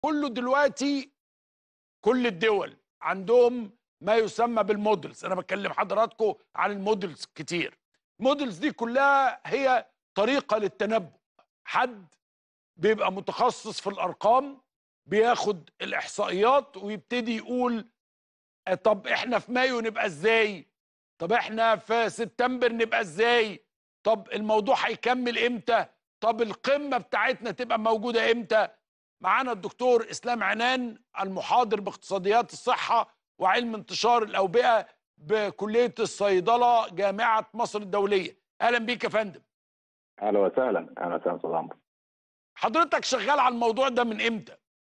كله دلوقتي كل الدول عندهم ما يسمى بالمودلز انا بكلم حضراتكم عن المودلز كتير المودلز دي كلها هي طريقه للتنبؤ حد بيبقى متخصص في الارقام بياخد الاحصائيات ويبتدي يقول آه، طب احنا في مايو نبقى ازاي طب احنا في سبتمبر نبقى ازاي طب الموضوع هيكمل امتى طب القمه بتاعتنا تبقى موجوده امتى معانا الدكتور اسلام عنان المحاضر باقتصاديات الصحه وعلم انتشار الاوبئه بكليه الصيدله جامعه مصر الدوليه اهلا بيك يا فندم اهلا وسهلا اهلا وسهلا استاذ عمرو حضرتك شغال على الموضوع ده من امتى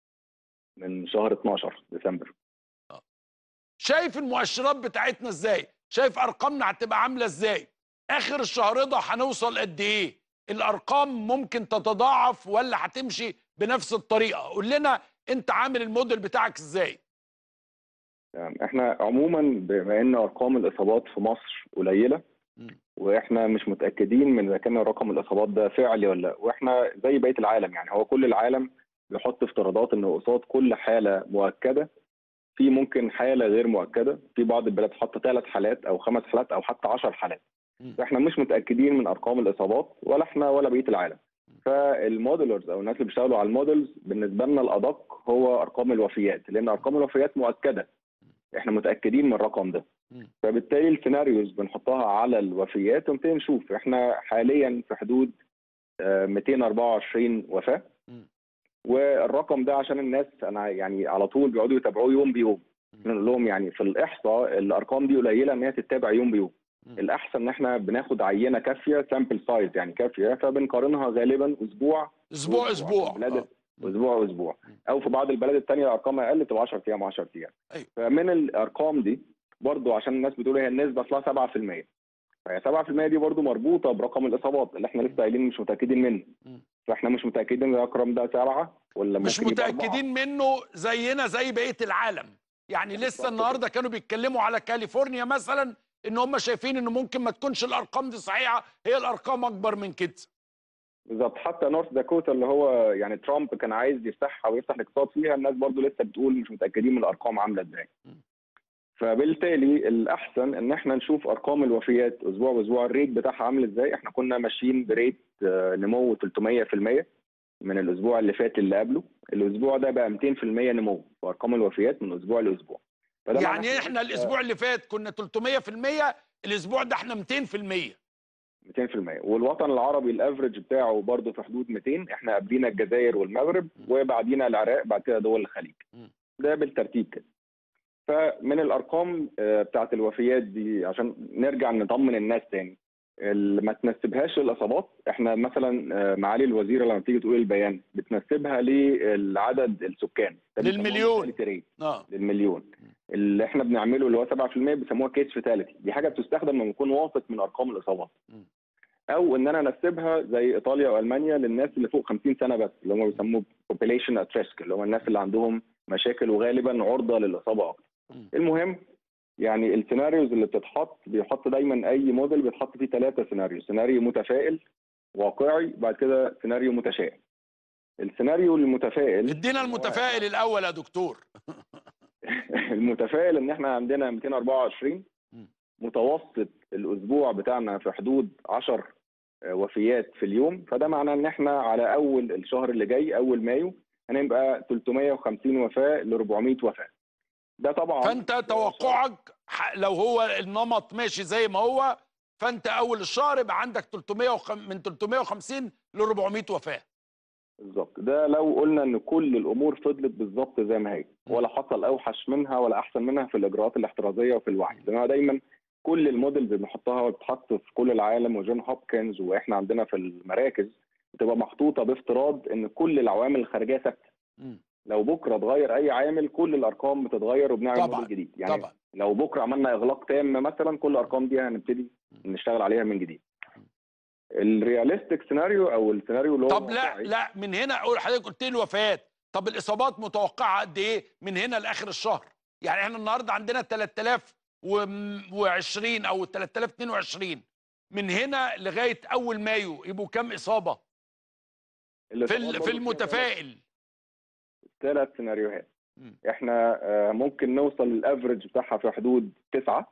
من شهر 12 ديسمبر شايف المؤشرات بتاعتنا ازاي شايف ارقامنا هتبقى عامله ازاي اخر الشهر ده هنوصل قد ايه الارقام ممكن تتضاعف ولا هتمشي بنفس الطريقه قول لنا انت عامل الموديل بتاعك ازاي يعني احنا عموما بما ان ارقام الاصابات في مصر قليله مم. واحنا مش متاكدين من اذا كان رقم الاصابات ده فعلي ولا لا واحنا زي بقيه العالم يعني هو كل العالم بيحط افتراضات ان قصاد كل حاله مؤكده في ممكن حاله غير مؤكده في بعض البلاد حاطه ثلاث حالات او خمس حالات او حتى 10 حالات مم. فاحنا مش متاكدين من ارقام الاصابات ولا احنا ولا بقيه العالم فالموديلرز او الناس اللي بيشتغلوا على المودلز بالنسبه لنا الادق هو ارقام الوفيات لان ارقام الوفيات مؤكده احنا متاكدين من الرقم ده مم. فبالتالي السيناريوز بنحطها على الوفيات ونبتدي نشوف احنا حاليا في حدود آه، 224 وفاه مم. والرقم ده عشان الناس انا يعني على طول بيقعدوا يتابعوه يوم بيوم مم. نقول لهم يعني في الاحصاء الارقام دي قليله ان هي تتابع يوم بيوم مم. الاحسن ان احنا بناخد عينه كافيه سامبل سايز يعني كافيه فبنقارنها غالبا اسبوع اسبوع اسبوع البلاد آه. اسبوع اسبوع مم. او في بعض البلاد الثانيه الارقام اقل تبقى 10 ايام 10 ايام أيوة. فمن الارقام دي برضو عشان الناس بتقول هي النسبه اصلها 7% فهي 7% دي برضو مربوطه برقم الاصابات اللي احنا لسه قايلين مش متاكدين منه مم. فاحنا مش متاكدين ان الرقم ده 7 ولا مش ممكن يبقى أربعة. متاكدين منه زينا زي بقيه العالم يعني لسه بالظبط النهارده كانوا بيتكلموا على كاليفورنيا مثلا ان هم شايفين انه ممكن ما تكونش الارقام دي صحيحه هي الارقام اكبر من كده بالظبط حتى نورث داكوتا اللي هو يعني ترامب كان عايز يفتحها ويفتح الاقتصاد فيها الناس برضو لسه بتقول مش متاكدين من الارقام عامله ازاي م. فبالتالي الاحسن ان احنا نشوف ارقام الوفيات اسبوع باسبوع الريت بتاعها عامل ازاي احنا كنا ماشيين بريت آه، نمو 300% من الاسبوع اللي فات اللي قبله الاسبوع ده بقى 200% نمو في ارقام الوفيات من اسبوع لاسبوع فده معناه يعني احنا الاسبوع اللي فات كنا 300% الاسبوع ده احنا 200% 200% والوطن العربي الافرج بتاعه برضه في حدود 200 احنا قبلينا الجزائر والمغرب وبعدينا العراق بعد كده دول الخليج م. ده بالترتيب كده فمن الارقام آه، بتاعت الوفيات دي عشان نرجع نطمن الناس تاني اللي ما تنسبهاش للاصابات احنا مثلا آه، معالي الوزيره لما تيجي تقول البيان بتنسبها للعدد السكان ده بيسموه للمليون. mortality rate. اه للمليون اللي احنا بنعمله اللي هو 7% بيسموها كيس فيتاليتي دي حاجه بتستخدم لما نكون واثق من ارقام الاصابات م. او ان انا انسبها زي ايطاليا والمانيا للناس اللي فوق 50 سنه بس اللي هم بيسموه population at risk اللي هم الناس اللي عندهم مشاكل وغالبا عرضه للاصابه اكتر م. المهم يعني السيناريوز اللي بتتحط بيحط دايما اي موديل بيتحط فيه ثلاثه سيناريو سيناريو متفائل واقعي بعد كده سيناريو متشائم السيناريو المتفائل ادينا المتفائل الاول يا دكتور المتفائل ان احنا عندنا 224 م. متوسط الاسبوع بتاعنا في حدود 10 وفيات في اليوم فده معناه ان احنا على اول الشهر اللي جاي اول مايو هنبقى 350 وفاه ل 400 وفاه ده طبعا فانت توقعك ح- لو هو النمط ماشي زي ما هو فانت اول الشهر يبقى عندك 300 وخ... من 350 ل 400 وفاه بالظبط ده لو قلنا ان كل الامور فضلت بالظبط زي ما هي ولا حصل اوحش منها ولا احسن منها في الاجراءات الاحترازيه وفي الوعي لان هو دايما كل المودلز اللي بنحطها وبتتحط في كل العالم وجون هوبكنز واحنا عندنا في المراكز بتبقى محطوطه بافتراض ان كل العوامل الخارجيه ثابته مم. لو بكره اتغير اي عامل كل الارقام بتتغير وبنعمل طبعاً، موديل جديد يعني طبعا لو بكره عملنا اغلاق تام مثلا كل الارقام دي هنبتدي نشتغل عليها من جديد الرياليستيك سيناريو او السيناريو اللي هو طب لا الواقعي- لا من هنا اقول حضرتك قلت لي الوفيات طب الاصابات متوقعه قد ايه من هنا لاخر الشهر يعني احنا النهارده عندنا 3020 او 3022 من هنا لغايه اول مايو يبقوا كام اصابه في الإصابات ال- برضه في فيها المتفائل ثلاث سيناريوهات مم. احنا آه، ممكن نوصل الافرج بتاعها في حدود تسعة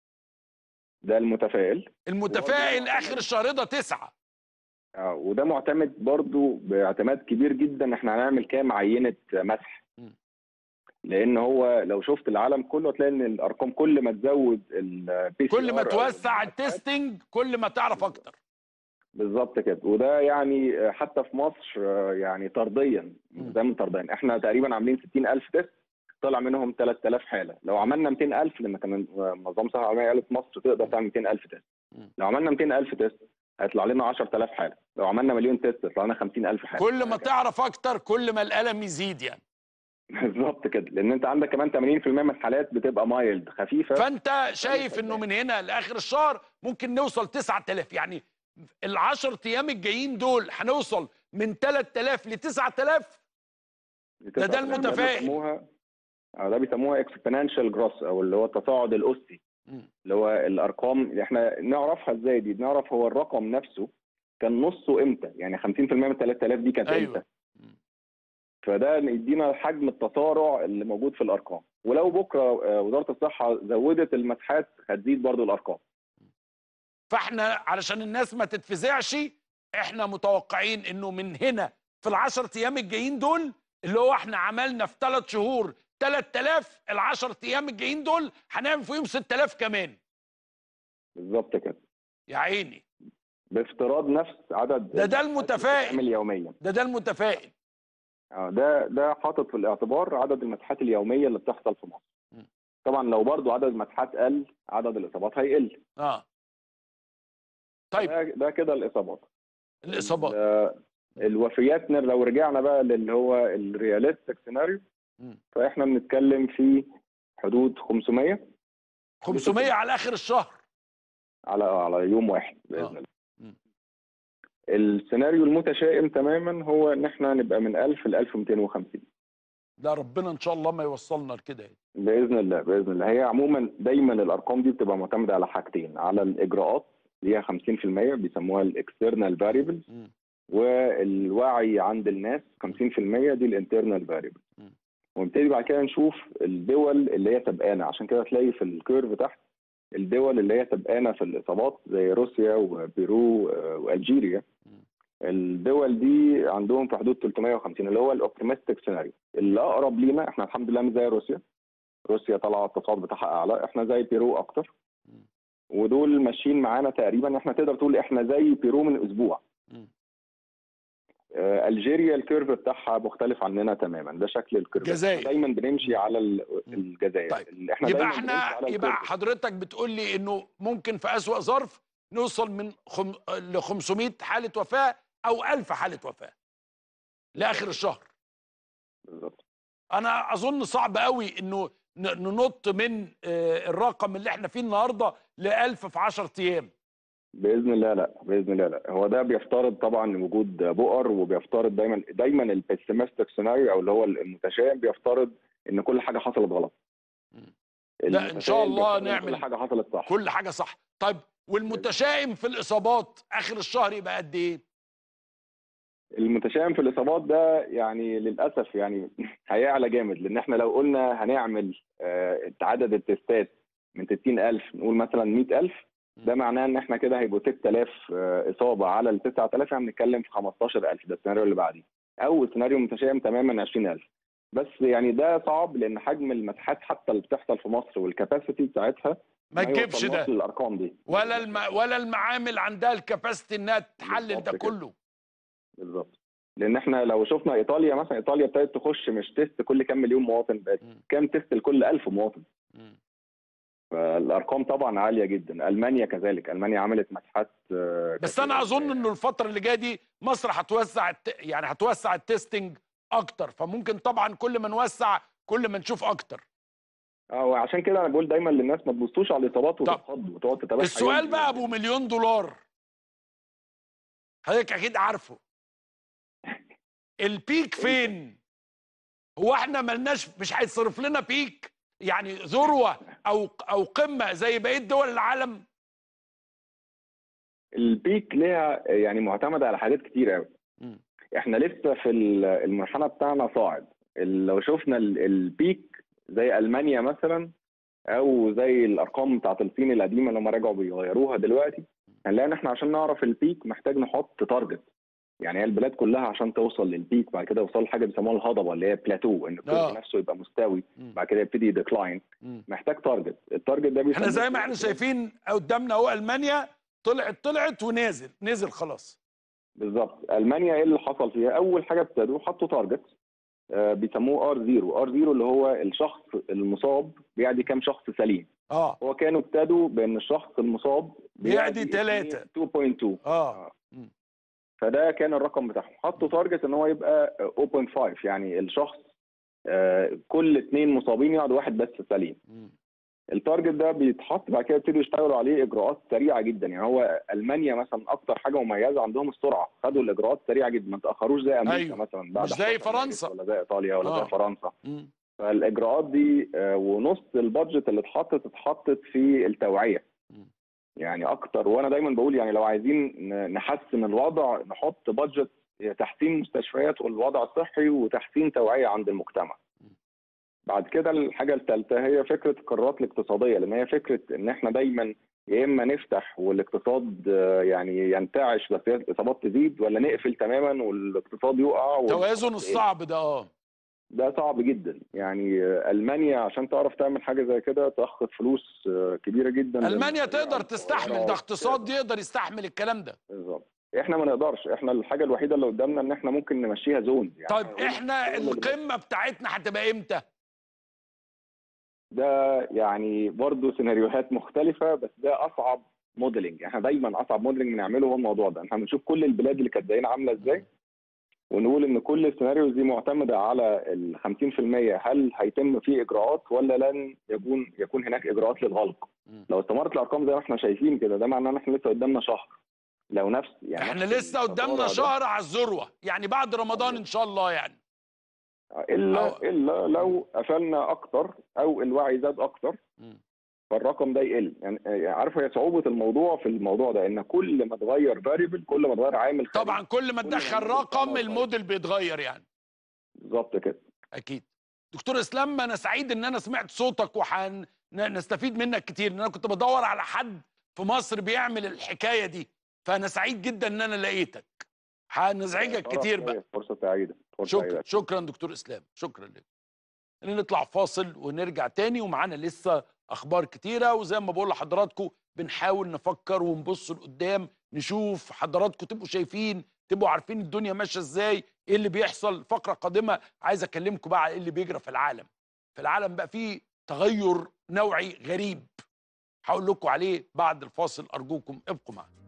ده المتفائل المتفائل وبرضه- اخر الشهر ده تسعة اه وده معتمد برضو باعتماد كبير جدا احنا هنعمل كام عينه مسح مم. لان هو لو شفت العالم كله هتلاقي ان الارقام كل ما تزود البي كل ما توسع التستنج كل ما تعرف اكتر بالظبط كده وده يعني آه، حتى في مصر آه، يعني طرديا مم. ده من طرديا احنا تقريبا عاملين 60000 تيست طلع منهم 3000 حاله لو عملنا 200000 لان كان منظمه الصحه العالميه قالت مصر تقدر تعمل 200000 تيست مم. لو عملنا 200000 تيست هيطلع لنا 10000 حاله لو عملنا مليون تيست يطلع لنا 50000 حاله كل ما تعرف اكتر كل ما الالم يزيد يعني بالظبط كده لان انت عندك كمان 80% من الحالات بتبقى مايلد خفيفه فانت شايف انه من هنا لاخر الشهر ممكن نوصل 9000 يعني ال10 ايام الجايين دول هنوصل من 3000 ل 9000 ده ده المتفائل. بيسموها آه، ده بيسموها اكسبوننشال جروس او اللي هو التصاعد الاسي مم. اللي هو الارقام اللي احنا نعرفها ازاي دي نعرف هو الرقم نفسه كان نصه امتى يعني 50% من 3000 دي كانت أيوة. امتى مم. فده يدينا حجم التسارع اللي موجود في الارقام ولو بكره آه، وزاره الصحه زودت المسحات هتزيد برضو الارقام فاحنا علشان الناس ما تتفزعش احنا متوقعين انه من هنا في العشر ايام الجايين دول اللي هو احنا عملنا في ثلاث شهور 3000 العشر ايام الجايين دول هنعمل فيهم 6000 كمان بالظبط كده يا عيني بافتراض نفس عدد ده ده المسحات المتفائل. اللي بتتعمل يوميا ده ده المتفائل اه ده ده حاطط في الاعتبار عدد المسحات اليوميه اللي بتحصل في مصر م. طبعا لو برضو عدد المسحات قل عدد الاصابات هيقل اه طيب ده, ده كده الاصابات الاصابات ال- الوفيات نر- لو رجعنا بقى للي هو الرياليستيك سيناريو مم. فاحنا بنتكلم في حدود 500 500 على اخر الشهر على على يوم واحد باذن آه. الله مم. السيناريو المتشائم تماما هو ان احنا نبقى من 1000 ل 1250 ده ربنا ان شاء الله ما يوصلنا لكده يعني. باذن الله باذن الله هي عموما دايما الارقام دي بتبقى معتمده على حاجتين على الاجراءات اللي هي 50% بيسموها الاكسترنال فاريبلز مم. والوعي عند الناس 50% دي الانترنال فاريبلز مم. ونبتدي بعد كده نشوف الدول اللي هي سبقانه عشان كده تلاقي في الكيرف تحت الدول اللي هي سبقانه في الاصابات زي روسيا وبيرو آه، والجيريا مم. الدول دي عندهم في حدود 350 اللي هو الاوبتيمستيك سيناريو اللي اقرب لينا احنا الحمد لله مش زي روسيا روسيا طالعه التصاعد بتاعها اعلى احنا زي بيرو اكتر مم. ودول ماشيين معانا تقريبا احنا تقدر تقول احنا زي بيرو من اسبوع مم. آه، الجيريا الكيرف بتاعها مختلف عننا تماما ده شكل الكيرف الجزائر. إحنا دايما بنمشي على ال- مم. الجزائر طيب. اللي احنا يبقى دايما بنمشي احنا على يبقى الكيرف. حضرتك بتقول لي انه ممكن في اسوأ ظرف نوصل من خم... ل 500 حاله وفاه او 1000 حاله وفاه لاخر الشهر بالظبط انا اظن صعب قوي انه ن- ننط من آه، الرقم اللي احنا فيه النهارده ل 1000 في 10 ايام باذن الله لا باذن الله لا هو ده بيفترض طبعا وجود بؤر وبيفترض دايما دايما البيسيمستيك سيناريو او اللي هو المتشائم بيفترض ان كل حاجه حصلت غلط مم. لا، إن شاء المتفائل الله بيفترض إن نعمل كل حاجه حصلت صح كل حاجه صح طيب والمتشائم في الاصابات اخر الشهر يبقى قد ايه المتشائم في الاصابات ده يعني للاسف يعني هيعلى جامد لان احنا لو قلنا هنعمل آه، عدد التستات من 60000 نقول مثلا 100000 ده معناه ان احنا كده هيبقوا 6000 آه، اصابه على ال 9000 احنا بنتكلم في 15000 ده السيناريو اللي بعديه او السيناريو متشائم تماما 20000 بس يعني ده صعب لان حجم المساحات حتى اللي بتحصل في مصر والكباسيتي بتاعتها ما تجيبش يوصلناش ده للارقام دي ولا الم... ولا المعامل عندها الكباستي انها تحلل بالظبط ده كده. كله بالظبط لان احنا لو شفنا ايطاليا مثلا ايطاليا ابتدت تخش مش تيست كل كام مليون مواطن بقت مم. كام تيست لكل 1000 مواطن مم. فالارقام طبعا عاليه جدا المانيا كذلك المانيا عملت مساحات آه، بس كتيرة. انا اظن انه الفتره اللي جايه دي مصر هتوسع الت... يعني هتوسع التستنج اكتر فممكن طبعا كل ما نوسع كل ما نشوف اكتر اه وعشان كده انا بقول دايما للناس ما تبصوش على الاصابات وتتخضوا وتقعد تتابع السؤال بقى ابو مليون دولار حضرتك اكيد عارفه البيك فين هو احنا ملناش مش هيتصرف لنا بيك يعني ذروه او او قمه زي بقيه دول العالم البيك ليها يعني معتمده على حاجات كتير قوي مم. احنا لسه في ال- المنحنى بتاعنا صاعد ال- لو شفنا ال- البيك زي المانيا مثلا او زي الارقام بتاعت الصين القديمه اللي هم رجعوا بيغيروها دلوقتي هنلاقي ان احنا عشان نعرف البيك محتاج نحط تارجت يعني هي البلاد كلها عشان توصل للبيك بعد كده يوصل لحاجه بيسموها الهضبه اللي هي بلاتو ان آه. الكيرف نفسه يبقى مستوي مم. بعد كده يبتدي يديكلاين مم. محتاج تارجت التارجت ده احنا بيسموه زي ما احنا شايفين قدامنا اهو المانيا طلعت طلعت ونازل نزل خلاص بالظبط المانيا ايه اللي حصل فيها اول حاجه ابتدوا حطوا تارجت آه بيسموه ار زيرو ار زيرو اللي هو الشخص المصاب بيعدي كام شخص سليم اه هو كانوا ابتدوا بان الشخص المصاب بيعدي تلاتة. 2.2 اه فده كان الرقم بتاعهم حطوا تارجت ان هو يبقى 0.5 يعني الشخص آه، كل اثنين مصابين يقعد واحد بس سليم مم. التارجت ده بيتحط بعد كده يبتدوا يشتغلوا عليه اجراءات سريعه جدا يعني هو المانيا مثلا اكتر حاجه مميزه عندهم السرعه خدوا الاجراءات سريعه جدا ما تاخروش زي امريكا أيوة. مثلا بعد مش زي 11 مارس فرنسا. ولا زي ايطاليا ولا آه. زي فرنسا مم. فالاجراءات دي آه، ونص البادجت اللي اتحطت اتحطت في التوعيه مم. يعني اكتر وانا دايما بقول يعني لو عايزين ن- نحسن الوضع نحط بادجت تحسين مستشفيات والوضع الصحي وتحسين توعيه عند المجتمع بعد كده الحاجه الثالثه هي فكره القرارات الاقتصاديه لان هي فكره ان احنا دايما يا اما نفتح والاقتصاد آه، يعني ينتعش بس هي الاصابات تزيد ولا نقفل تماما والاقتصاد يقع توازن والإصابات تقل. الصعب ده اه ده صعب جدا يعني آه، المانيا عشان تعرف تعمل حاجه زي كده تاخد فلوس آه، كبيره جدا المانيا للمشاريع تقدر تستحمل الصغيرة ده اقتصاد يقدر يستحمل الكلام ده بالظبط احنا ما نقدرش احنا الحاجه الوحيده اللي قدامنا ان احنا ممكن نمشيها زون يعني طيب نقول احنا الزون اللي القمه بتاعتنا هتبقى امتى ده يعني برضه سيناريوهات مختلفه بس ده اصعب موديلنج احنا دايما اصعب موديلنج بنعمله هو الموضوع ده احنا بنشوف كل البلاد اللي كانت زينا عامله ازاي ونقول ان كل السيناريوز دي معتمده على ال 50% هل هيتم فيه اجراءات ولا لن يكون يكون هناك اجراءات للغلق مم. لو استمرت الارقام زي ما احنا شايفين كده ده معناه ان احنا لسه قدامنا شهر لو نفس يعني احنا نفس لسه قدامنا التطور ده- شهر على الذروه يعني بعد رمضان ان شاء الله يعني الا أو- الا لو قفلنا اكتر او الوعي زاد اكتر مم. فالرقم ده يقل يعني يعني عارف هي صعوبه الموضوع في الموضوع ده ان كل ما تغير فاريبل كل ما تغير عامل خارجي. طبعا كل ما كل ما تدخل الموديل رقم بتاعنا اتغير. الموديل بيتغير يعني بالظبط كده اكيد دكتور اسلام انا سعيد ان انا سمعت صوتك وهنستفيد منك كتير ان انا كنت بدور على حد في مصر بيعمل الحكايه دي فانا سعيد جدا ان انا لقيتك هنزعجك شرف كتير ليا، بقى فرصه سعيده فرصه شكرا سعيده شكرا دكتور اسلام شكرا لك خلينا نطلع فاصل ونرجع تاني ومعانا لسه اخبار كتيره وزي ما بقول لحضراتكم بنحاول نفكر ونبص لقدام نشوف حضراتكم تبقوا شايفين تبقوا عارفين الدنيا ماشيه ازاي ايه اللي بيحصل فقره قادمه عايز اكلمكم بقى على ايه اللي بيجرى في العالم في العالم بقى فيه تغير نوعي غريب هقول لكم عليه بعد الفاصل ارجوكم ابقوا معنا